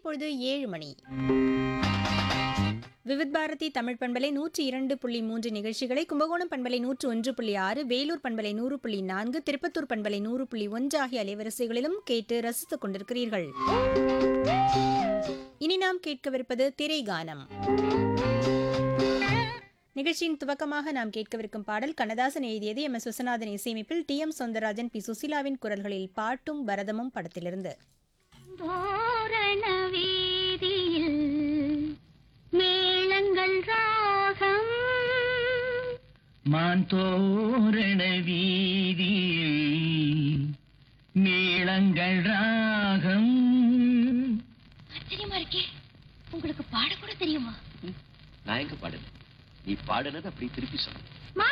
இப்பொழுது ஏழு மணி விவித் பாரதி தமிழ் பண்பலை நூற்றி இரண்டு புள்ளி மூன்று நிகழ்ச்சிகளை கும்பகோணம் பண்பலை நூற்று ஒன்று புள்ளி ஆறு வேலூர் பண்பலை நூறு புள்ளி நான்கு திருப்பத்தூர் பண்பலை நூறு புள்ளி ஒன்று ஆகிய அலைவரிசைகளிலும் கேட்டு ரசித்துக் கொண்டிருக்கிறீர்கள் இனி நாம் கேட்கவிருப்பது திரைகானம் நிகழ்ச்சியின் துவக்கமாக நாம் கேட்கவிருக்கும் பாடல் கண்ணதாசன் எழுதியது எம் எஸ் விஸ்வநாதன் இசையமைப்பில் டி எம் சௌந்தரராஜன் பி சுசீலாவின் குரல்களில் பாட்டும் பரதமும் படத்திலிருந்து தோரண வீதியில் மேளங்கள் ராகம் மான் தோரண வீதியில் மேளங்கள் ராகம் ஆச்சரியமா இருக்கே உங்களுக்கு பாட கூட தெரியுமா நான் எங்க பாடுனேன் நீ பாடுனது அப்படி திருப்பி சொல்லு